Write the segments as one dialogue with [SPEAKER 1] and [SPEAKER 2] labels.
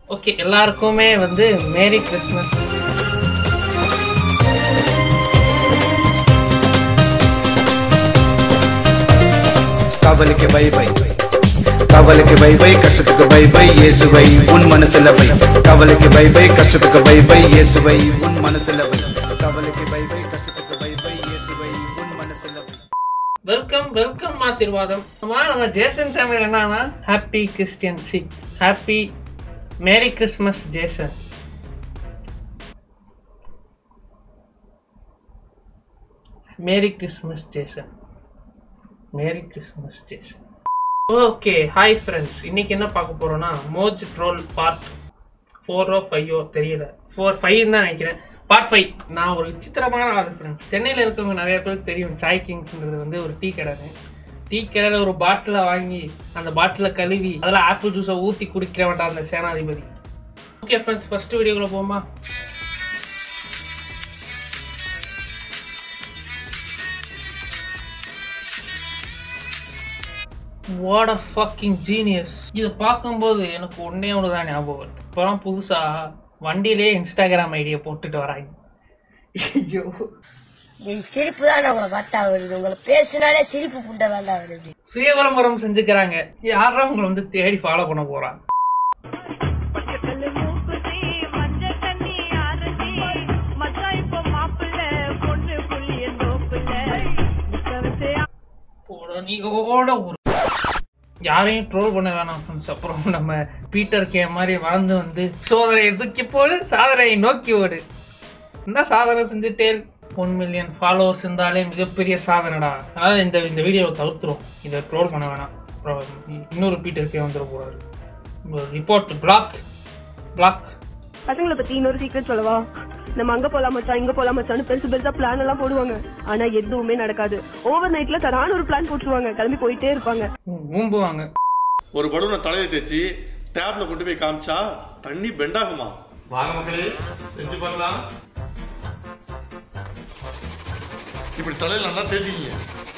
[SPEAKER 1] Okay எல்லாருக்குமே வந்து merry Christmas
[SPEAKER 2] கவலைக்கு பை பை கவலைக்கு பை பை கஷ்டத்துக்கு பை பை இயேசுவை உன் மனசுல வை கவலைக்கு பை பை கஷ்டத்துக்கு பை பை இயேசுவை உன் மனசுல வை கவலைக்கு பை பை கஷ்டத்துக்கு பை பை இயேசுவை உன் மனசுல வை
[SPEAKER 1] வெல்கம் வெல்கம் ஆசீர்வாதம் அம்மா நம்ம ஜேசன் சாமியில் என்னன்னா happy Christian C happy merry Christmas Jason merry Christmas Jason merry Christmas Jason okay hi friends இன்னைக்கு என்ன பார்க்க போறோம்னா மோஜ் ட்ரோல் பார்ட் ஃபோரோ ஃபைவோ தெரியல ஃபோர் ஃபைவ் தான் நினைக்கிறேன் பார்ட் ஃபைவ் நான் ஒரு விசித்திரமான ஆள் ஃப்ரெண்ட்ஸ் சென்னையில் இருக்கவங்க நிறைய பேருக்கு தெரியும் சாய் கிங்ஸ்ன்றது வந்து ஒரு டீ கடைன்னு டீ கடையில் ஒரு பாட்டிலை வாங்கி அந்த பாட்டிலை கழுவி அதில் ஆப்பிள் ஜூஸை ஊற்றி குடிக்கிற வேண்டாம் அந்த சேனாதிபதி ஓகே ஃப்ரெண்ட்ஸ் ஃபர்ஸ்ட் வீடியோக்குள்ள போமா வாட் அ ஃபக்கிங் ஜீனியஸ் இதை பார்க்கும்போது எனக்கு ஒன்றே ஒன்று தான் ஞாபகம் வருது அப்புறம் புதுசாக வண்டியிலே இன்ஸ்டாகிராம் ஐடியை போட்டுட்டு வராங்க ஐயோ
[SPEAKER 3] என் சிரிப்பு தான் உங்களை பார்த்தா வருது உங்களை பேசினாலே சிரிப்பு புண்டை தான் வருது
[SPEAKER 1] சுய விளம்பரம் செஞ்சுக்கிறாங்க யாரா உங்களை வந்து தேடி ஃபாலோ பண்ண போறாங்க
[SPEAKER 4] பச்சைக்கல்லு மூக்குத்தி, மஞ்சள் தண்ணி அரைச்சி, மச்சான் இப்ப மாப்பிள்ளை, பொண்ணு புள்ளிய தோப்புல. நிக்க வச்சே
[SPEAKER 1] உடனடியோட ஒரு யாரையும் ட்ரோல் பண்ண வேணாம் ஃப்ரெண்ட்ஸ் அப்புறம் நம்ம பீட்டர் கே மாதிரி வளர்ந்து வந்து சோதனை தூக்கி போடு சாதனையை நோக்கி ஓடு என்ன சாதனை செஞ்சுட்டே ஒன் மில்லியன் ஃபாலோவர்ஸ் இருந்தாலே மிகப்பெரிய சாதனைடா அதனால இந்த இந்த வீடியோவை தவிர்த்துரும் இதை ட்ரோல் பண்ண வேணாம் அப்புறம் இன்னொரு பீட்டர் கே வந்துட போறாரு ரிப்போர்ட் பிளாக் பிளாக்
[SPEAKER 5] பசங்களை பத்தி இன்னொரு சீக்கிரம் சொல்லவா நம்ம அங்க போலாம் மச்சான் இங்க போலாம் மச்சான்னு பெருசு பெருசா பிளான் எல்லாம் போடுவாங்க ஆனா எதுவுமே நடக்காது ஓவர் நைட்ல தரான ஒரு பிளான் போட்டுருவாங்க கிளம்பி போயிட்டே இருப்பாங்க
[SPEAKER 1] ஊம்புவாங்க
[SPEAKER 6] ஒரு பலூனை தலையில தேய்ச்சி டேப்ல கொண்டு போய் காமிச்சா தண்ணி பெண்டாகுமா வாங்க மக்களே செஞ்சு பார்க்கலாம் இப்படி தலையில நல்லா தேய்ச்சிக்கிங்க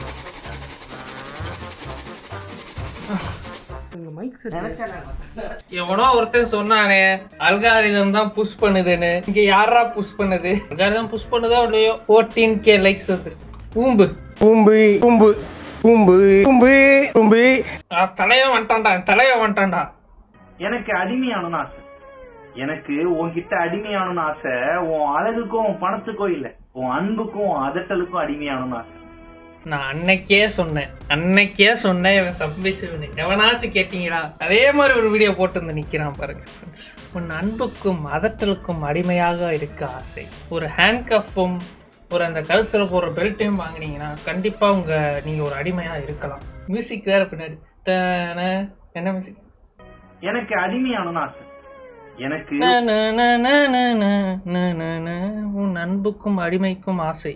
[SPEAKER 1] எவனோ ஒருத்தன் சொன்னானே அல்காரிதம் தான் புஷ் பண்ணுதுன்னு இங்க யாரா புஷ் பண்ணுது அல்காரிதம் புஷ் பண்ணுதோ இல்லையோ ஃபோர்டீன் கே லைக்ஸ் வந்து ஊம்பு
[SPEAKER 7] உம்பு உம்பு உம்பு உம்பு உம்பு
[SPEAKER 1] ஆ, தலைவன் வந்துட்டான்டா தலைவன் வந்துட்டான்டா
[SPEAKER 8] எனக்கு அடிமையானு ஆசை எனக்கு உன்கிட்ட அடிமையானு ஆசை உன் அழகுக்கும் உன் பணத்துக்கும் இல்ல உன் அன்புக்கும் உன் அதட்டலுக்கும் அடிமையானு ஆசை
[SPEAKER 1] நான் அன்னைக்கே சொன்னேன் அன்னைக்கே சொன்னேன் இவன் சப்மிசிவ்னு எவனாச்சும் கேட்டீங்களா அதே மாதிரி ஒரு வீடியோ போட்டு வந்து நிக்கிறான் பாருங்க friends. உன் அன்புக்கும் அதட்டலுக்கும் அடிமையாக இருக்க ஆசை ஒரு ஹேண்ட் கஃப்பும் ஒரு அந்த கழுத்துல போடுற பெல்ட்டையும் வாங்குனீங்கன்னா கண்டிப்பா உங்க நீங்க ஒரு அடிமையா இருக்கலாம் மியூசிக் வேற பின்னாடி டன, என்ன மியூசிக்
[SPEAKER 8] எனக்கு அடிமையானு ஆசை எனக்கு
[SPEAKER 1] உன் அன்புக்கும் அடிமைக்கும் ஆசை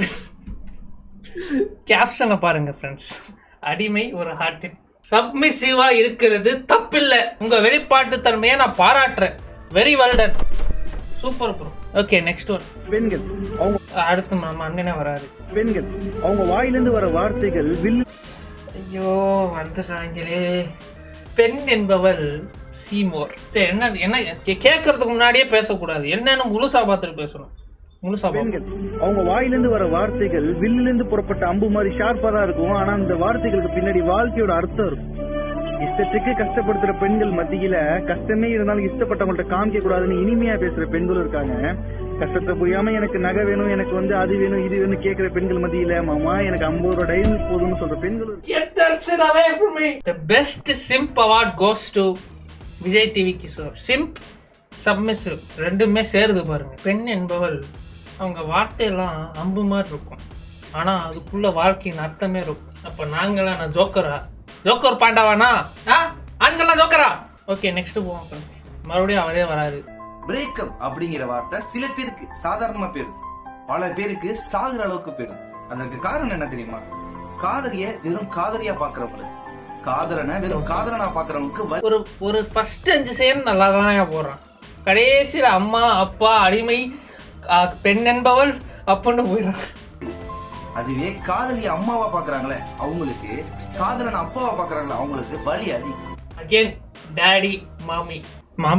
[SPEAKER 1] கேப்ஷனை பாருங்க ஃப்ரெண்ட்ஸ் அடிமை ஒரு ஹார்ட் சப்மிசிவா இருக்கிறது தப்பில்லை உங்க வெளிப்பாட்டு தன்மையை நான் பாராட்டுறேன் very well done super bro okay next one
[SPEAKER 8] பெண்கள் அவங்க
[SPEAKER 1] அடுத்து நம்ம அண்ணனே வராரு
[SPEAKER 8] பெண்கள் அவங்க வாயிலிருந்து வர வார்த்தைகள் வில்லு
[SPEAKER 1] ஐயோ வந்துட்டாங்களே பெண் என்பவள் சீமோர் சரி என்ன என்ன கே- கேட்கறதுக்கு முன்னாடியே பேசக்கூடாது என்னன்னு முழுசா பார்த்துட்டு பேசணும் முழுசா
[SPEAKER 8] பெண்கள்
[SPEAKER 1] பார்க்கணும்
[SPEAKER 8] அவங்க வாயிலிருந்து வர வார்த்தைகள் வில்லிலிருந்து புறப்பட்ட அம்பு மாதிரி ஷார்ப்பா தான் இருக்கும் ஆனா அந்த வார்த்தைகளுக்கு பின்னாடி வாழ்க்கையோட அர்த்தம் இருக்கும் இஷ்டத்துக்கு கஷ்டப்படுத்துற பெண்கள் மத்தியில கஷ்டமே இருந்தாலும் இஷ்டப்பட்டவங்கள்ட்ட காமிக்க கூடாதுன்னு இனிமையா பேசுற பெண்களும் இருக்காங்க கஷ்டத்தை புரியாம எனக்கு நகை வேணும் எனக்கு வந்து அது வேணும் இது வேணும் கேக்குற பெண்கள் மத்தியில மாமா எனக்கு ஐம்பது ரூபாய் டைம் போதும்னு சொல்ற பெண்களும் இருக்காங்க.
[SPEAKER 1] Get that shit away from me. The best simp award goes to Vijay TV Kishore simp submissive ரெண்டுமே சேருது பாருங்க பெண் என்பவள் அவங்க வார்த்தையெல்லாம் அம்பு மாதிரி இருக்கும் ஆனா அதுக்குள்ள வாழ்க்கையின் அர்த்தமே இருக்கும் அப்ப நாங்களாம் நான் ஜோக்கரா ஜோக்கர் பாண்டாவானா ஆ ஆண்கள்லாம் ஜோக்கரா ஓகே நெக்ஸ்ட் போவோம் friends. மறுபடியும் அவரே வராரு
[SPEAKER 9] பிரேக்கப் அப்படிங்கிற வார்த்தை சில பேருக்கு சாதாரணமா போயிடுது பல பேருக்கு சாகுற அளவுக்கு போயிடுது அதற்கு காரணம் என்ன தெரியுமா காதலிய வெறும் காதலியா பாக்குறவங்களுக்கு காதலனை வெறும் காதலனா பாக்குறவங்களுக்கு வ-
[SPEAKER 1] ஒரு ஒரு ஃபர்ஸ்ட் அஞ்சு செகண்ட் நல்லா தானே போடுறான் கடைசியில் அம்மா அப்பா அடிமை ஆ, பெண் என்பவள் அப்படின்னு போயிடுறான்
[SPEAKER 9] அதுவே காதலிய அம்மாவா பாக்குறாங்களே அவங்களுக்கு காதலன் அப்பாவா பாக்குறாங்களே அவங்களுக்கு வலி அதிகம்
[SPEAKER 1] அகேன் டேடி மாமி மாமியா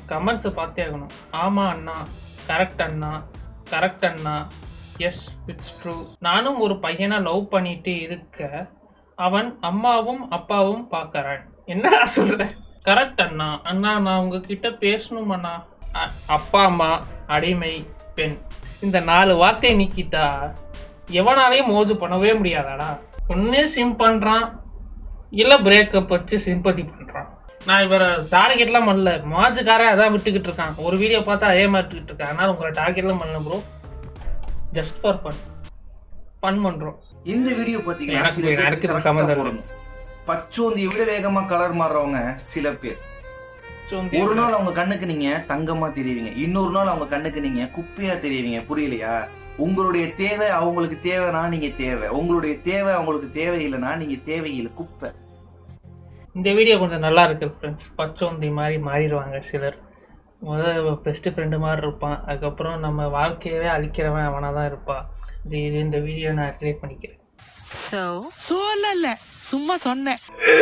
[SPEAKER 1] கமெண்ட்ஸை பார்த்தே ஆகணும் ஆமாம் அண்ணா கரெக்ட் அண்ணா கரெக்ட் அண்ணா எஸ் இட்ஸ் ட்ரூ நானும் ஒரு பையனை லவ் பண்ணிட்டு இருக்க அவன் அம்மாவும் அப்பாவும் பார்க்கறான் என்னடா சொல்ற கரெக்ட் அண்ணா அண்ணா நான் உங்ககிட்ட பேசணும் அண்ணா அ- அப்பா அம்மா அடிமை பெண் இந்த நாலு வார்த்தையை நீக்கிட்டா எவனாலையும் மோஜு பண்ணவே முடியாதாடா ஒன்னே சிம் பண்றான் இல்ல பிரேக்கப் வச்சு சிம்பதி பண்றான் நான் இவரை டார்கெட்லாம் பண்ணல மாஜுக்காரன் அதான் விட்டுக்கிட்டு இருக்கான் ஒரு வீடியோ பார்த்தா அதே மாதிரி விட்டுக்கிட்டு இருக்கேன் அதனால உங்களை டார்கெட்லாம் பண்ணல bro just for fun fun பண்றோம்
[SPEAKER 9] இந்த வீடியோ பாத்தீங்கன்னா
[SPEAKER 1] எனக்கு-
[SPEAKER 9] சில பேர்
[SPEAKER 1] எனக்கு இதுக்கு
[SPEAKER 9] correct ஆ
[SPEAKER 1] சம்மந்தம் இல்லை.
[SPEAKER 9] போடணும். பச்சோந்தியை விட வேகமா கலர் மாறுறவங்க சில பேர்
[SPEAKER 1] சோந்தி
[SPEAKER 9] ஒரு நாள் அவங்க கண்ணுக்கு நீங்க தங்கமா தெரியுவீங்க இன்னொரு நாள் அவங்க கண்ணுக்கு நீங்க குப்பையா தெரியுவீங்க புரியலையா உங்களுடைய தேவை அவங்களுக்கு தேவைனா நீங்க தேவை உங்களுடைய தேவை அவங்களுக்கு தேவை இல்லைன்னா நீங்க தேவையில்லை குப்பை
[SPEAKER 1] இந்த வீடியோ கொஞ்சம் நல்லா இருக்கு ஃப்ரெண்ட்ஸ் பச்சோந்தி மாதிரி மாறிடுவாங்க சிலர் முதல்ல பெஸ்ட் ஃப்ரெண்டு மாதிரி இருப்பான் அதுக்கப்புறம் நம்ம வாழ்க்கையவே அழிக்கிறவன் அவனாக தான் இருப்பான் இது இது இந்த வீடியோ நான் கிரியேட் பண்ணிக்கிறேன்
[SPEAKER 10] சொல்லல சும்மா சொன்னேன்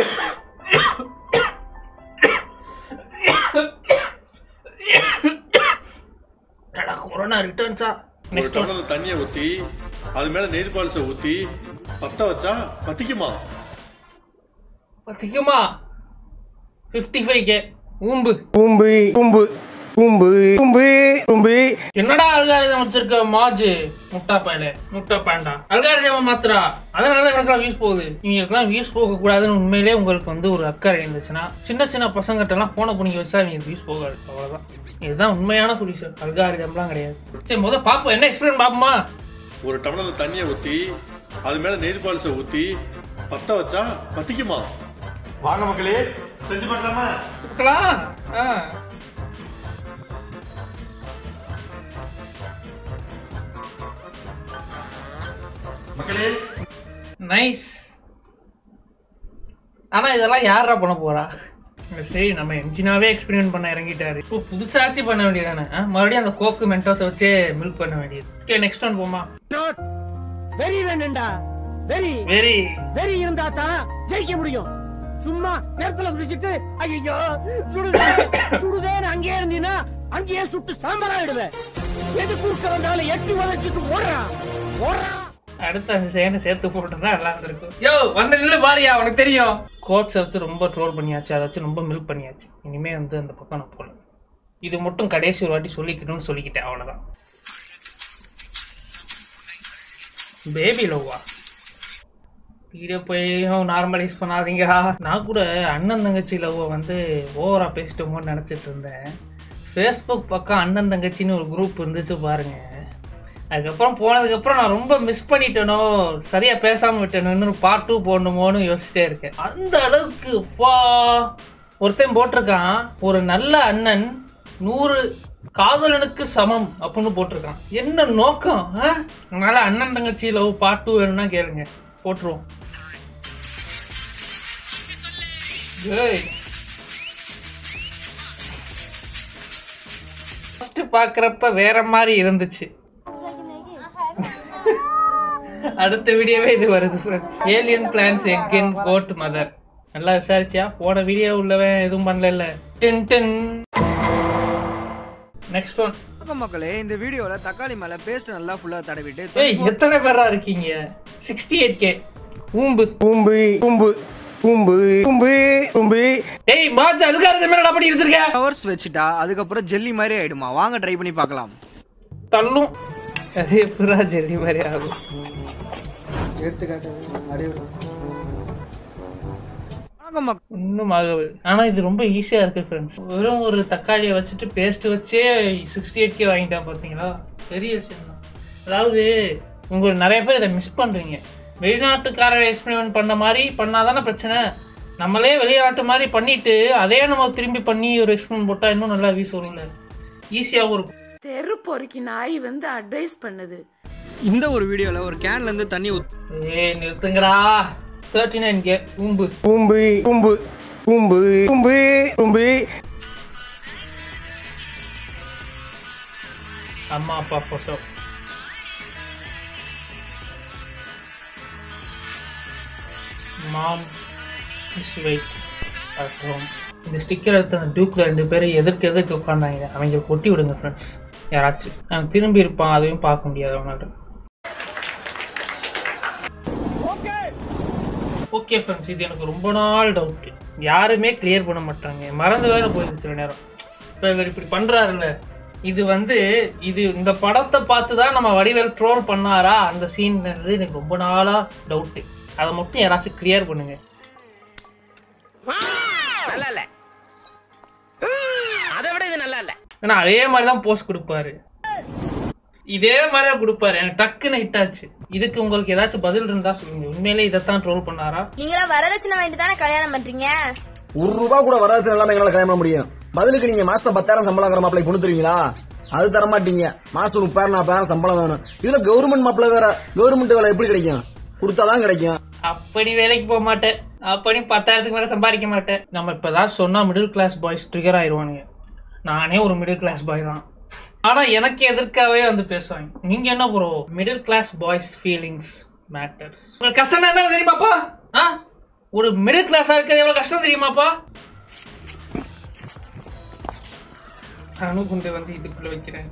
[SPEAKER 1] கொரோனா ரிட்டர்ன்ஸா
[SPEAKER 6] ஒரு
[SPEAKER 1] நெக்ஸ்ட்
[SPEAKER 6] டம்ளர் தண்ணியை ஊத்தி அது மேல நெயில் பாலிசை ஊத்தி பத்த வச்சா பத்திக்குமா
[SPEAKER 1] பத்திக்குமா ஃபிஃப்டி ஃபைவ் கே ஊம்பு
[SPEAKER 7] உம்பு உம்பு உம்பு உம்பு உம்பு
[SPEAKER 1] என்னடா அல்காரிதம் வச்சிருக்க மாஜு முட்டா பயல முட்டா பேண்டா அல்காரிதம் மாத்திரா அதனால தான் எனக்குலாம் வியூஸ் போகுது இவங்களுக்குலாம் வியூஸ் போக கூடாதுன்னு உண்மையிலேயே உங்களுக்கு வந்து ஒரு அக்கறை இருந்துச்சுன்னா சின்ன சின்ன பசங்கிட்ட எல்லாம் போனை பண்ணி வச்சா இவங்களுக்கு வியூஸ் போகாது அவ்வளவுதான் இதுதான் உண்மையான சொல்யூஷன் அல்காரிதம்லாம் கிடையாது சரி முத பாப்போம் என்ன எக்ஸ்பிளைன் பாப்போமா
[SPEAKER 6] ஒரு டம்ளர் தண்ணியை ஊத்தி அது மேல நெயில் பாலிசை ஊத்தி பத்த வச்சா பத்திக்குமா வாங்க மக்களே செஞ்சு பண்ணலாமா
[SPEAKER 1] பார்க்கலாம் ஆ
[SPEAKER 6] மக்களே
[SPEAKER 1] நைஸ் ஆனா இதெல்லாம் யாரா பண்ண போறா சரி நம்ம என்ஜினாவே எக்ஸ்பெரிமெண்ட் பண்ண இறங்கிட்டாரு இப்போ புதுசாச்சு பண்ண வேண்டியதானே ஆ? மறுபடியும் அந்த கோக்கு மென்டோஸை வச்சே மில்க் பண்ண வேண்டியது ஓகே நெக்ஸ்ட் ஒன் போமா
[SPEAKER 10] வெறி வேணும்டா வெறி
[SPEAKER 1] வெரி
[SPEAKER 10] வெறி இருந்தா தான் ஜெயிக்க முடியும் சும்மா நெருப்புல குதிச்சுட்டு ஐயோ சுடுதே சுடுதேன்னு அங்கேயே இருந்தீங்கன்னா அங்கேயே சுட்டு சாம்பலாயிடுவேன் எது குறுக்க வந்தாலும் எட்டி உதச்சிட்டு ஓடுறான் ஓடுறான்
[SPEAKER 1] அடுத்த அஞ்சு செகண்ட் சேர்த்து போட்டுருந்தா நல்லா இருந்திருக்கும் யோ வந்து நில்லு பாரியா உனக்கு தெரியும் கோட்ஸை வச்சு ரொம்ப ட்ரோல் பண்ணியாச்சு அதை வச்சு ரொம்ப மில்க் பண்ணியாச்சு இனிமே வந்து அந்த பக்கம் நான் போகல இது மட்டும் கடைசி ஒரு வாட்டி சொல்லிக்கணும்னு சொல்லிக்கிட்டேன் அவ்வளோதான் பேபி லவ்வா வீடியோ போயும் நார்மலைஸ் பண்ணாதீங்கடா நான் கூட அண்ணன் தங்கச்சி லவ்வை வந்து ஓவரா பேசிட்டோமோன்னு நினச்சிட்டு இருந்தேன் ஃபேஸ்புக் பக்கம் அண்ணன் தங்கச்சின்னு ஒரு குரூப் இருந்துச்சு பாருங்க அதுக்கப்புறம் போனதுக்கப்புறம் நான் ரொம்ப மிஸ் பண்ணிட்டேனோ சரியாக பேசாமல் விட்டேனோன்னு பார்ட் டூ போடணுமோன்னு யோசிச்சிட்டே இருக்கேன் அந்த அளவுக்கு பா ஒருத்தன் போட்டிருக்கான் ஒரு நல்ல அண்ணன் நூறு காதலனுக்கு சமம் அப்படின்னு போட்டிருக்கான் என்ன நோக்கம் ஆ? அதனால அண்ணன் தங்கச்சி லவ் பார்ட் டூ வேணும்னா கேளுங்க போட்டுருவோம் ஏய் ஃபர்ஸ்ட் பார்க்குறப்ப வேற மாதிரி இருந்துச்சு அடுத்த வீடியோவே இது வருது ஃப்ரெண்ட்ஸ் ஏலியன் பிளான்ஸ் எகென் கோட் மதர் நல்லா விசாரிச்சியா போன வீடியோ உள்ளவன் எதுவும் பண்ணல டென் டென் நெக்ஸ்ட் ஒன்
[SPEAKER 10] வணக்கம் மக்களே இந்த வீடியோல தக்காளி மேல பேஸ்ட் நல்லா ஃபுல்லா தடவிட்டு
[SPEAKER 1] ஏய் எத்தனை பேரா இருக்கீங்க சிக்ஸ்டி எயிட் கே ஊம்பு
[SPEAKER 7] உம்பு உம்பு உம்பு உம்பு உம்பு
[SPEAKER 1] ஏய் மாஜ் அல்காரதம் என்னடா பண்ணி வச்சிருக்க
[SPEAKER 10] ஹவர்ஸ் வச்சுட்டா அதுக்கப்புறம் ஜெல்லி மாதிரி ஆயிடுமா வாங்க ட்ரை பண்ணி பார்க்கலாம்
[SPEAKER 1] தள்ளும் அது எப்படா ஜெல்லி மாதிரி ஆகும்
[SPEAKER 10] வணக்கம் மக்களே
[SPEAKER 1] இன்னும் ஆகவில்லை ஆனா இது ரொம்ப ஈஸியா இருக்கு ஃப்ரெண்ட்ஸ் வெறும் ஒரு தக்காளியை வச்சுட்டு பேஸ்ட் வச்சே சிக்ஸ்டி எயிட் கே வாங்கிட்டேன் பார்த்தீங்களா பெரிய விஷயம் தான் அதாவது உங்க நிறைய பேர் இதை மிஸ் பண்றீங்க வெளிநாட்டுக்காரர் எக்ஸ்பெரிமெண்ட் பண்ண மாதிரி பண்ணாதானே பிரச்சனை நம்மளே வெளிநாட்டு மாதிரி பண்ணிட்டு அதே நம்ம திரும்பி பண்ணி ஒரு எக்ஸ்பெரிமெண்ட் போட்டா இன்னும் நல்லா வீஸ் வரும்ல ஈஸியாகவும் இருக்கும்
[SPEAKER 11] தெரு பொறுக்கி நாய் வந்து அட்வைஸ் பண்ணுது
[SPEAKER 10] இந்த ஒரு வீடியோல ஒரு கேன்ல இருந்து தண்ணி ஊத்
[SPEAKER 1] ஏய் நிறுத்துங்கடா தேர்ட்டி நைன் கே உம்பு
[SPEAKER 7] உம்பு உம்பு உம்பு உம்பு உம்பு
[SPEAKER 1] அம்மா அப்பா photo mom is wait at home இந்த ஸ்டிக்கர் எடுத்து அந்த டியூக்கில் ரெண்டு பேரும் எதிர்க்கு எதிர்க்கு உட்காந்தாங்க அவங்க கொட்டி விடுங்க ஃப்ரெண்ட்ஸ் யாராச்சும் அவன் திரும்பி இருப்பான் அதையும் பார்க்க முடியாது அவனால ஓகே ஃப்ரெண்ட்ஸ் இது எனக்கு ரொம்ப நாள் டவுட் யாருமே கிளியர் பண்ண மாட்டாங்க மறந்து வேற போயிடுது சில நேரம் இப்போ இவர் இப்படி பண்றாருல்ல இது வந்து இது இந்த படத்தை பார்த்து தான் நம்ம வடிவேல் ட்ரோல் பண்ணாரா அந்த சீன்ன்றது எனக்கு ரொம்ப நாளா டவுட்டு அதை மட்டும் யாராச்சும் கிளியர் பண்ணுங்க
[SPEAKER 10] நல்லா இல்ல அதை விட இது நல்லா இல்ல
[SPEAKER 1] ஏன்னா அதே மாதிரி தான் போஸ்ட் கொடுப்பாரு இதே மாதிரி தான் கொடுப்பாரு எனக்கு டக்குன்னு ஹிட் ஆச்சு இதுக்கு உங்களுக்கு ஏதாச்சும் பதில் இருந்தா சொல்லுங்க உண்மையிலே இதைத்தான் ட்ரோல் பண்ணாரா
[SPEAKER 12] நீங்களா வரதட்சணை வாங்கிட்டு தானே கல்யாணம் பண்றீங்க
[SPEAKER 13] ஒரு ரூபா கூட வராது இல்லாம எங்களால கல்யாணம் பண்ண முடியும் பதிலுக்கு நீங்க மாசம் பத்தாயிரம் சம்பளம் மாப்பிளை பொண்ணு தருவீங்களா அது தர மாட்டீங்க மாசம் முப்பதாயிரம் நாற்பதாயிரம் சம்பளம் வேணும் இதுல கவர்மெண்ட் மாப்பிளை வேற கவர்மெண்ட் வேலை எப்படி கிடைக்கும் கொடுத்தாதான் கிடைக்கும்
[SPEAKER 1] அப்படி வேலைக்கு போக மாட்டேன் அப்படி பத்தாயிரத்துக்கு மேல சம்பாதிக்க மாட்டேன் நம்ம இப்பதான் சொன்னா மிடில் கிளாஸ் பாய்ஸ் ட்ரிகர் ஆயிடுவானுங்க நானே ஒரு மிடில் கிளாஸ் பாய் தான் ஆனா எனக்கு எதிர்க்காவே வந்து பேசுவாங்க நீங்க என்ன bro middle class boys feelings matters உங்களுக்கு கஷ்டம் என்ன தெரியுமாப்பா ஆ ஒரு மிடில் கிளாஸா இருக்கிறது எவ்வளவு கஷ்டம் தெரியுமாப்பா அணுகுண்டு வந்து இதுக்குள்ள வைக்கிறேன்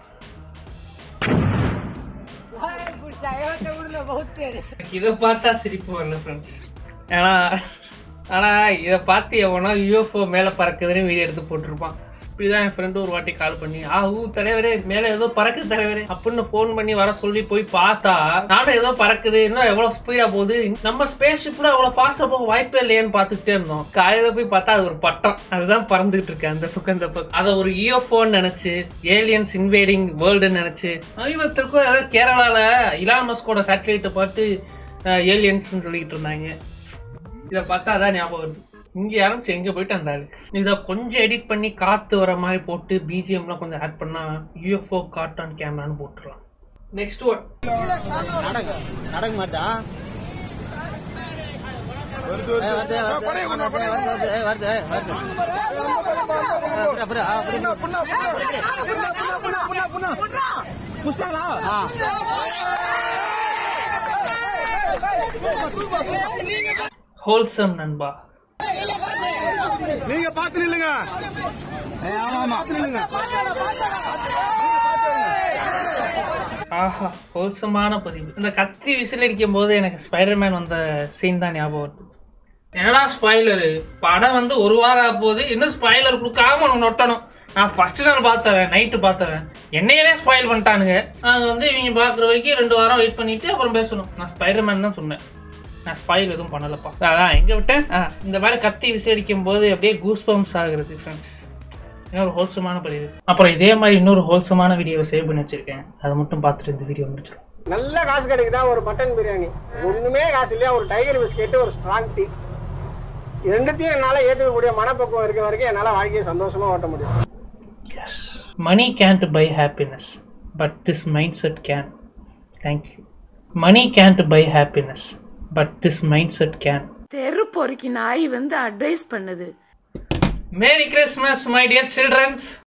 [SPEAKER 1] எனக்கு இதை பார்த்தா சிரிப்பு வரல ஃப்ரெண்ட்ஸ் ஏன்னா ஆனா இதை பார்த்து எவனோ யூஎஃப்ஓ மேலே பறக்குதுன்னு வீடியோ எடுத்து போட்டிருப்பான் இப்படிதான் என் ஃப்ரெண்டு ஒரு வாட்டி கால் பண்ணி ஆ ஊ தலைவரே மேலே ஏதோ பறக்குது தலைவரே அப்படின்னு ஃபோன் பண்ணி வர சொல்லி போய் பார்த்தா நானும் ஏதோ பறக்குது இன்னும் எவ்வளோ ஸ்பீடாக போகுது நம்ம ஸ்பேஸ் ஷிப்ல அவ்வளோ ஃபாஸ்ட்டாக போக வாய்ப்பே இல்லையேன்னு பார்த்துட்டே இருந்தோம் காலையில் போய் பார்த்தா அது ஒரு பட்டம் அதுதான் பறந்துகிட்டு இருக்கு அந்த பக்கம் இந்த பக்கம் அதை ஒரு யூஎஃப்ஓன்னு நினச்சி ஏலியன்ஸ் இன்வேடிங் வேர்ல்டுன்னு நினச்சி சமீபத்திற்கும் ஏதாவது கேரளாவில் இலான் மஸ்கோட சேட்டலைட்டை பார்த்து ஏலியன்ஸ்னு சொல்லிக்கிட்டு இருந்தாங்க இதை பார்த்தா அதான் ஞாபகம் வருது இங்க ஆரம்பிச்சு எங்க போயிட்டு அந்த ஆளு இதை கொஞ்சம் எடிட் பண்ணி காத்து வர மாதிரி போட்டு பிஜிஎம்லாம் கொஞ்சம் ஆட் பண்ணா யூஎஃப்ஓ கார்டான் கேமரான்னு போட்டுடலாம் நெக்ஸ்ட் ஒன்
[SPEAKER 10] நடக்க மாட்டா
[SPEAKER 1] ஹோல்சம் நண்பா
[SPEAKER 7] நீங்க பாத்து நில்லுங்க
[SPEAKER 1] ஆஹா ஹோல்சமான பதிவு இந்த கத்தி விசில் அடிக்கும் போது எனக்கு ஸ்பைடர்மேன் வந்த சீன் தான் ஞாபகம் வருது என்னடா ஸ்பாய்லரு படம் வந்து ஒரு வாரம் ஆக போகுது இன்னும் ஸ்பாய்லர் கொடுக்காம உனக்கு நொட்டணும் நான் ஃபர்ஸ்ட் நாள் பார்த்தவன் நைட்டு பார்த்தவன் என்னையவே ஸ்பாயில் பண்ணிட்டானுங்க அது வந்து இவங்க பார்க்குற வரைக்கும் ரெண்டு வாரம் வெயிட் பண்ணிட்டு அப்புறம் பேசணும் நான் ஸ்பைடர்மேன் தான் சொன்னேன் நான் ஸ்பாயில் எதுவும் பண்ணலப்பா அதான் எங்க விட்டேன் ஆ இந்த மாதிரி கத்தி விசிலடிக்கும் போது அப்படியே கூஸ் பம்ப்ஸ் ஆகுறது ஃப்ரெண்ட்ஸ் இன்னொரு ஹோல்சமான பதிவு அப்புறம் இதே மாதிரி இன்னொரு ஹோல்சமான வீடியோவை சேவ் பண்ணி வச்சிருக்கேன் அதை மட்டும் பார்த்துட்டு இந்த வீடியோ முடிச்சிடும்
[SPEAKER 10] நல்ல காசு கிடைக்குதா ஒரு மட்டன் பிரியாணி ஒண்ணுமே காசு இல்லையா ஒரு டைகர் பிஸ்கெட் ஒரு ஸ்ட்ராங் டீ ரெண்டுத்தையும் என்னால ஏத்துக்கக்கூடிய மனப்பக்குவம் இருக்க வரைக்கும் என்னால வாழ்க்கையை சந்தோஷமா ஓட்ட முடியும்
[SPEAKER 1] மணி can't buy happiness but this mindset can thank you money can't buy happiness but this mindset can
[SPEAKER 11] தெரு பொறுக்கி நாய் வந்து அட்வைஸ் பண்ணுது
[SPEAKER 1] merry christmas my dear childrens